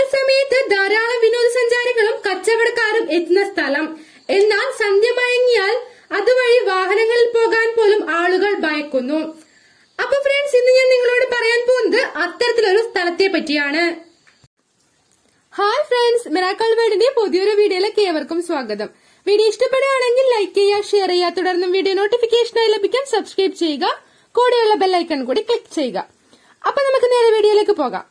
സമയത്ത് ധാരാളം വിനോദസഞ്ചാരികളും കച്ചവടക്കാരും എത്തുന്ന സ്ഥലം എന്നാൽ സന്ധ്യ മയങ്ങിയാൽ അതുവഴി വാഹനങ്ങളിൽ പോകാൻ പോലും ആളുകൾ ഭയക്കുന്നു അപ്പൊ ഫ്രണ്ട്സ് ഇന്ന് ഞാൻ നിങ്ങളോട് പറയാൻ പോകുന്നത് അത്തരത്തിലൊരു സ്ഥലത്തെ പറ്റിയാണ് ഹായ് ഫ്രണ്ട്സ് മിറാക്കൾ വേർഡിന്റെ പുതിയൊരു വീഡിയോയിലേക്ക് ഏവർക്കും സ്വാഗതം വീഡിയോ ഇഷ്ടപ്പെടുകയാണെങ്കിൽ ലൈക്ക് ചെയ്യുക ഷെയർ ചെയ്യുക തുടർന്നും വീഡിയോ നോട്ടിഫിക്കേഷനായി ലഭിക്കാൻ സബ്സ്ക്രൈബ് ചെയ്യുക കൂടെയുള്ള ബെല്ലൈക്കൺ കൂടി ക്ലിക്ക് ചെയ്യുക അപ്പൊ നമുക്ക് നേരെ വീഡിയോയിലേക്ക് പോകാം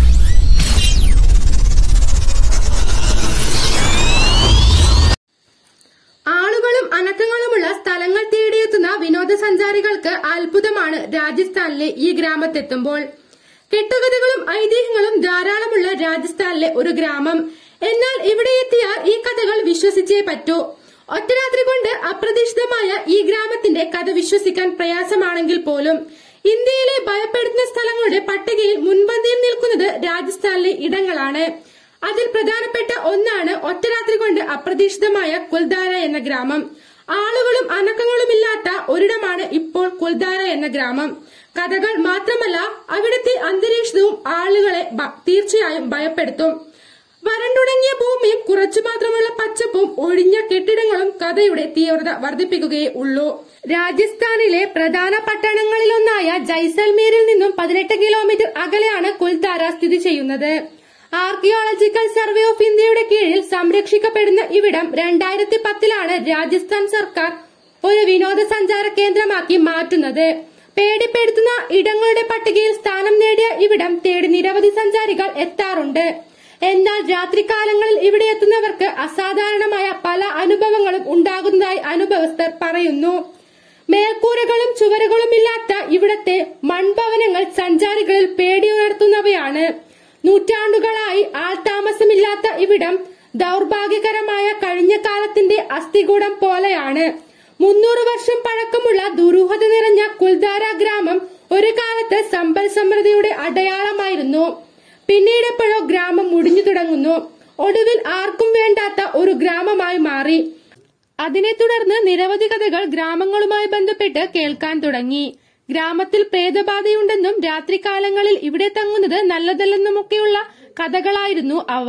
ആളുകളും അനക്കങ്ങളുമുള്ള സ്ഥലങ്ങൾ തേടിയെത്തുന്ന വിനോദസഞ്ചാരികൾക്ക് അത്ഭുതമാണ് രാജസ്ഥാനിലെ ഈ ഗ്രാമത്തെത്തുമ്പോൾ കെട്ടുകഥകളും ഐതിഹ്യങ്ങളും ധാരാളമുള്ള രാജസ്ഥാനിലെ ഒരു ഗ്രാമം എന്നാൽ ഇവിടെ എത്തിയാൽ ഈ കഥകൾ വിശ്വസിച്ചേ പറ്റൂ ഒറ്റ രാത്രി കൊണ്ട് അപ്രതീക്ഷിതമായ ഈ ഗ്രാമത്തിന്റെ കഥ വിശ്വസിക്കാൻ പ്രയാസമാണെങ്കിൽ പോലും ഇന്ത്യയിലെ ഭയപ്പെടുത്തുന്ന സ്ഥലങ്ങളുടെ പട്ടികയിൽ മുൻപന്തിയിൽ നിൽക്കുന്നത് രാജസ്ഥാനിലെ ഇടങ്ങളാണ് അതിൽ പ്രധാനപ്പെട്ട ഒന്നാണ് ഒറ്റരാത്രി കൊണ്ട് അപ്രതീക്ഷിതമായ കുൽദാര എന്ന ഗ്രാമം ആളുകളും അനക്കങ്ങളുമില്ലാത്ത ഒരിടമാണ് ഇപ്പോൾ കുൽദാര എന്ന ഗ്രാമം കഥകൾ മാത്രമല്ല അവിടുത്തെ അന്തരീക്ഷവും ആളുകളെ ബ- തീർച്ചയായും ഭയപ്പെടുത്തും വരണ്ടുണങ്ങിയ ഭൂമിയും കുറച്ചു മാത്രമുള്ള പച്ചപ്പും ഒഴിഞ്ഞ കെട്ടിടങ്ങളും കഥയുടെ തീവ്രത വർദ്ധിപ്പിക്കുകയേ ഉള്ളൂ രാജസ്ഥാനിലെ പ്രധാന പട്ടണങ്ങളിലൊന്നായ ജൈസൽമീറിൽ നിന്നും പതിനെട്ട് കിലോമീറ്റർ അകലെയാണ് കുൽത്താര സ്ഥിതി ചെയ്യുന്നത് ആർക്കിയോളജിക്കൽ സർവേ ഓഫ് ഇന്ത്യയുടെ കീഴിൽ സംരക്ഷിക്കപ്പെടുന്ന ഇവിടം രണ്ടായിരത്തി പത്തിലാണ് രാജസ്ഥാൻ സർക്കാർ ഒരു വിനോദസഞ്ചാര കേന്ദ്രമാക്കി മാറ്റുന്നത് പേടിപ്പെടുത്തുന്ന ഇടങ്ങളുടെ പട്ടികയിൽ സ്ഥാനം നേടിയ ഇവിടം തേടി നിരവധി സഞ്ചാരികൾ എത്താറുണ്ട് എന്നാൽ രാത്രികാലങ്ങളിൽ ഇവിടെ എത്തുന്നവർക്ക് അസാധാരണമായ പല അനുഭവങ്ങളും ഉണ്ടാകുന്നതായി അനുഭവസ്ഥർ പറയുന്നു മേൽക്കൂരകളും ചുവരുകളും ഇല്ലാത്ത ഇവിടത്തെ മൺഭവനങ്ങൾ സഞ്ചാരികളിൽ പേടിയുണർത്തുന്നവയാണ് നൂറ്റാണ്ടുകളായി ആൾതാമസമില്ലാത്ത ഇവിടം ദൗർഭാഗ്യകരമായ കഴിഞ്ഞ കാലത്തിന്റെ അസ്ഥികൂടം പോലെയാണ് മുന്നൂറ് വർഷം പഴക്കമുള്ള ദുരൂഹത നിറഞ്ഞ കുൽദാര ഗ്രാമം ഒരു കാലത്ത് സമ്പൽ സമൃദ്ധിയുടെ അടയാളമായിരുന്നു പിന്നീട് എപ്പോഴോ ഗ്രാമം മുടിഞ്ഞു തുടങ്ങുന്നു ഒടുവിൽ ആർക്കും വേണ്ടാത്ത ഒരു ഗ്രാമമായി മാറി അതിനെ തുടർന്ന് നിരവധി കഥകൾ ഗ്രാമങ്ങളുമായി ബന്ധപ്പെട്ട് കേൾക്കാൻ തുടങ്ങി ഗ്രാമത്തിൽ പ്രേതബാധയുണ്ടെന്നും രാത്രികാലങ്ങളിൽ ഇവിടെ തങ്ങുന്നത് നല്ലതല്ലെന്നുമൊക്കെയുള്ള കഥകളായിരുന്നു അവ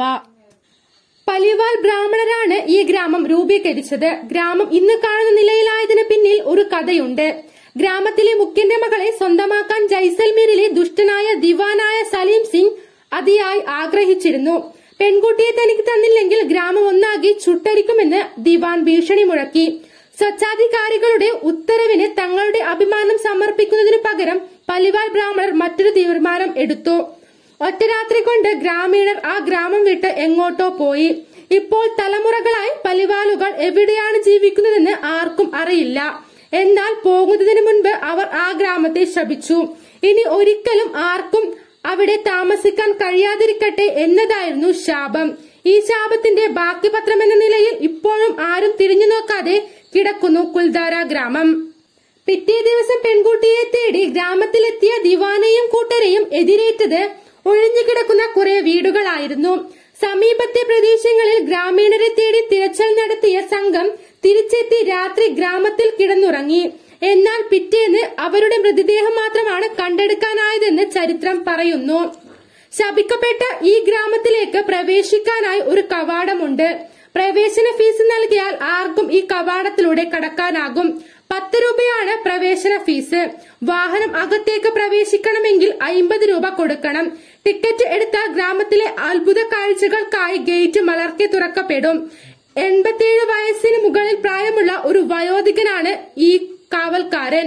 പലിവാൽ ബ്രാഹ്മണരാണ് ഈ ഗ്രാമം രൂപീകരിച്ചത് ഗ്രാമം ഇന്ന് കാണുന്ന നിലയിലായതിന് പിന്നിൽ ഒരു കഥയുണ്ട് ഗ്രാമത്തിലെ മുഖ്യന്റെ മകളെ സ്വന്തമാക്കാൻ ജൈസൽമീറിലെ ദുഷ്ടനായ ദിവാനായ സലീം സിംഗ് അതിയായി ആഗ്രഹിച്ചിരുന്നു പെൺകുട്ടിയെ തനിക്ക് തന്നില്ലെങ്കിൽ ഗ്രാമം ഒന്നാകെ ചുട്ടരിക്കുമെന്ന് ദിവാൻ ഭീഷണി മുഴക്കി സ്വച്ഛാധികാരികളുടെ ഉത്തരവിന് തങ്ങളുടെ അഭിമാനം സമർപ്പിക്കുന്നതിനു പകരം പലിവാൽ ബ്രാഹ്മണർ മറ്റൊരു തീരുമാനം എടുത്തു ഒറ്റ രാത്രി കൊണ്ട് ഗ്രാമീണർ ആ ഗ്രാമം വിട്ട് എങ്ങോട്ടോ പോയി ഇപ്പോൾ തലമുറകളായി പലിവാലുകൾ എവിടെയാണ് ജീവിക്കുന്നതെന്ന് ആർക്കും അറിയില്ല എന്നാൽ പോകുന്നതിന് മുൻപ് അവർ ആ ഗ്രാമത്തെ ശപിച്ചു ഇനി ഒരിക്കലും ആർക്കും അവിടെ താമസിക്കാൻ കഴിയാതിരിക്കട്ടെ എന്നതായിരുന്നു ശാപം ഈ ശാപത്തിന്റെ ബാക്കി പത്രം എന്ന നിലയിൽ ഇപ്പോഴും ആരും തിരിഞ്ഞു നോക്കാതെ കിടക്കുന്നു കുൽദാര ഗ്രാമം പിറ്റേ ദിവസം പെൺകുട്ടിയെ തേടി ഗ്രാമത്തിലെത്തിയ ദിവാനെയും കൂട്ടരെയും എതിരേറ്റത് ഒഴിഞ്ഞുകിടക്കുന്ന കുറെ വീടുകളായിരുന്നു സമീപത്തെ പ്രദേശങ്ങളിൽ ഗ്രാമീണരെ തേടി തിരച്ചിൽ നടത്തിയ സംഘം തിരിച്ചെത്തി രാത്രി ഗ്രാമത്തിൽ കിടന്നുറങ്ങി എന്നാൽ പിറ്റേന്ന് അവരുടെ മൃതദേഹം മാത്രമാണ് കണ്ടെടുക്കാനായതെന്ന് ചരിത്രം പറയുന്നു ശപിക്കപ്പെട്ട ഈ ഗ്രാമത്തിലേക്ക് പ്രവേശിക്കാനായി ഒരു കവാടമുണ്ട് പ്രവേശന ഫീസ് നൽകിയാൽ ആർക്കും ഈ കവാടത്തിലൂടെ കടക്കാനാകും പത്ത് രൂപയാണ് പ്രവേശന ഫീസ് വാഹനം അകത്തേക്ക് പ്രവേശിക്കണമെങ്കിൽ അയിമ്പത് രൂപ കൊടുക്കണം ടിക്കറ്റ് എടുത്താൽ ഗ്രാമത്തിലെ അത്ഭുത കാഴ്ചകൾക്കായി ഗേറ്റ് മലർക്കെ തുറക്കപ്പെടും എൺപത്തിയേഴ് വയസ്സിന് മുകളിൽ പ്രായമുള്ള ഒരു വയോധികനാണ് ഈ കാവൽക്കാരൻ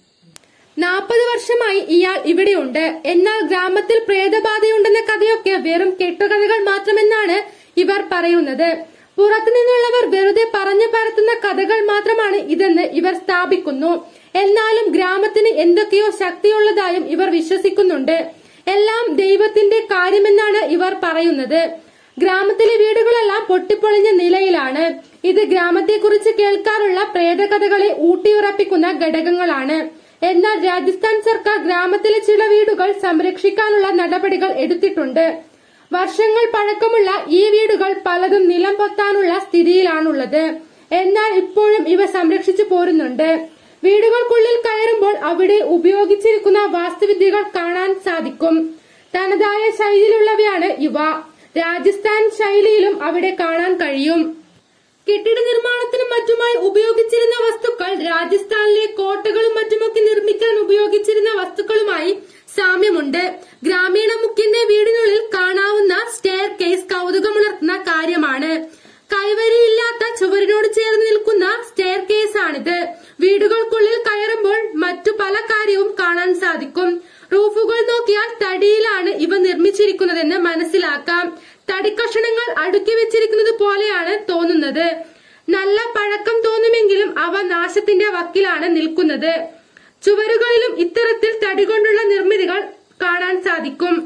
നാൽപ്പത് വർഷമായി ഇയാൾ ഇവിടെയുണ്ട് എന്നാൽ ഗ്രാമത്തിൽ പ്രേതബാധയുണ്ടെന്ന കഥയൊക്കെ വെറും കെട്ടുകഥകൾ മാത്രമെന്നാണ് ഇവർ പറയുന്നത് പുറത്തുനിന്നുള്ളവർ വെറുതെ പറഞ്ഞു പരത്തുന്ന കഥകൾ മാത്രമാണ് ഇതെന്ന് ഇവർ സ്ഥാപിക്കുന്നു എന്നാലും ഗ്രാമത്തിന് എന്തൊക്കെയോ ശക്തിയുള്ളതായും ഇവർ വിശ്വസിക്കുന്നുണ്ട് എല്ലാം ദൈവത്തിന്റെ കാര്യമെന്നാണ് ഇവർ പറയുന്നത് ഗ്രാമത്തിലെ വീടുകളെല്ലാം പൊട്ടിപ്പൊളിഞ്ഞ നിലയിലാണ് ഇത് ഗ്രാമത്തെക്കുറിച്ച് കേൾക്കാറുള്ള പ്രേതകഥകളെ ഊട്ടിയുറപ്പിക്കുന്ന ഘടകങ്ങളാണ് എന്നാൽ രാജസ്ഥാൻ സർക്കാർ ഗ്രാമത്തിലെ ചില വീടുകൾ സംരക്ഷിക്കാനുള്ള നടപടികൾ എടുത്തിട്ടുണ്ട് വർഷങ്ങൾ പഴക്കമുള്ള ഈ വീടുകൾ പലതും നിലം പൊത്താനുള്ള സ്ഥിതിയിലാണുള്ളത് എന്നാൽ ഇപ്പോഴും ഇവ സംരക്ഷിച്ചു പോരുന്നുണ്ട് വീടുകൾക്കുള്ളിൽ കയറുമ്പോൾ അവിടെ ഉപയോഗിച്ചിരിക്കുന്ന വാസ്തുവിദ്യകൾ കാണാൻ സാധിക്കും തനതായ ശൈലിയിലുള്ളവയാണ് ഇവ രാജസ്ഥാൻ ശൈലിയിലും അവിടെ കാണാൻ കഴിയും കെട്ടിട നിർമ്മാണത്തിനും മറ്റുമായി ഉപയോഗിച്ചിരുന്ന വസ്തുക്കൾ രാജസ്ഥാനിലെ കോട്ടകളും മറ്റുമൊക്കെ നിർമ്മിക്കാൻ ഉപയോഗിച്ചിരുന്ന വസ്തുക്കളുമായി സാമ്യമുണ്ട് ഗ്രാമീണ മുഖ്യന്റെ വീടിനുള്ളിൽ കാണാവുന്ന സ്റ്റെയർ കേസ് കൗതുകമുണർത്തുന്ന കാര്യമാണ് കൈവരിയില്ലാത്ത ചുവരിനോട് ചേർന്ന് നിൽക്കുന്ന സ്റ്റെയർ കേസ് ആണിത് വീടുകൾക്കുള്ളിൽ കയറുമ്പോൾ മറ്റു പല കാര്യവും കാണാൻ സാധിക്കും റൂഫുകൾ നോക്കിയാൽ തടിയിലാണ് ഇവ നിർമ്മിച്ചിരിക്കുന്നതെന്ന് മനസ്സിലാക്കാം തടിക്കഷണങ്ങൾ അടുക്കി വെച്ചിരിക്കുന്നത് പോലെയാണ് തോന്നുന്നത് നല്ല പഴക്കം തോന്നുമെങ്കിലും അവ നാശത്തിന്റെ വക്കിലാണ് നിൽക്കുന്നത് ചുവരുകളിലും ഇത്തരത്തിൽ തടി കൊണ്ടുള്ള നിർമ്മിതികൾ കാണാൻ സാധിക്കും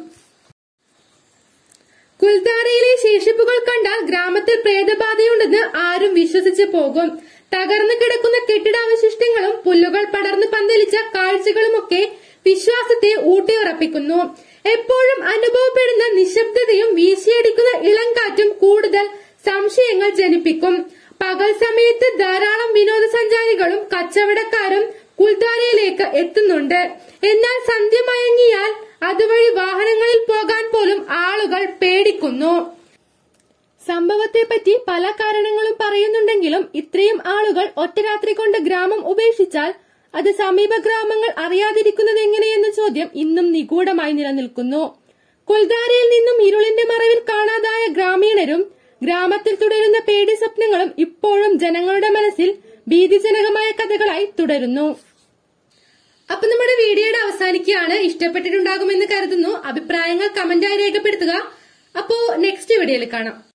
കുൽത്താരയിലെ ശേഷിപ്പുകൾ കണ്ടാൽ ഗ്രാമത്തിൽ പ്രേതബാധയുണ്ടെന്ന് ആരും വിശ്വസിച്ചു പോകും തകർന്നു കിടക്കുന്ന കെട്ടിടാവശിഷ്ടങ്ങളും പുല്ലുകൾ പടർന്നു പന്തലിച്ച കാഴ്ചകളുമൊക്കെ വിശ്വാസത്തെ ഊട്ടിയുറപ്പിക്കുന്നു എപ്പോഴും അനുഭവപ്പെടുന്ന നിശബ്ദതയും വീശിയടിക്കുന്ന ഇളംകാറ്റും കൂടുതൽ സംശയങ്ങൾ ജനിപ്പിക്കും പകൽ സമയത്ത് ധാരാളം വിനോദസഞ്ചാരികളും കച്ചവടക്കാരും കുൽത്താരയിലേക്ക് എത്തുന്നുണ്ട് എന്നാൽ സന്ധ്യ മയങ്ങിയാൽ അതുവഴി വാഹനങ്ങളിൽ പോകാൻ പോലും ആളുകൾ പേടിക്കുന്നു സംഭവത്തെപ്പറ്റി പല കാരണങ്ങളും പറയുന്നുണ്ടെങ്കിലും ഇത്രയും ആളുകൾ ഒറ്റ രാത്രി കൊണ്ട് ഗ്രാമം ഉപേക്ഷിച്ചാൽ അത് സമീപ ഗ്രാമങ്ങൾ അറിയാതിരിക്കുന്നത് എങ്ങനെയെന്ന ചോദ്യം ഇന്നും നിഗൂഢമായി നിലനിൽക്കുന്നു കുൽദാരയിൽ നിന്നും ഇരുളിന്റെ മറവിൽ കാണാതായ ഗ്രാമീണരും ഗ്രാമത്തിൽ തുടരുന്ന പേടി സ്വപ്നങ്ങളും ഇപ്പോഴും ജനങ്ങളുടെ മനസ്സിൽ ഭീതിജനകമായ കഥകളായി തുടരുന്നു അപ്പൊ നമ്മുടെ വീഡിയോയുടെ അവസാനിക്കുകയാണ് ഇഷ്ടപ്പെട്ടിട്ടുണ്ടാകുമെന്ന് കരുതുന്നു അഭിപ്രായങ്ങൾ കമന്റായി രേഖപ്പെടുത്തുക അപ്പോ നെക്സ്റ്റ് വീഡിയോയിൽ കാണാം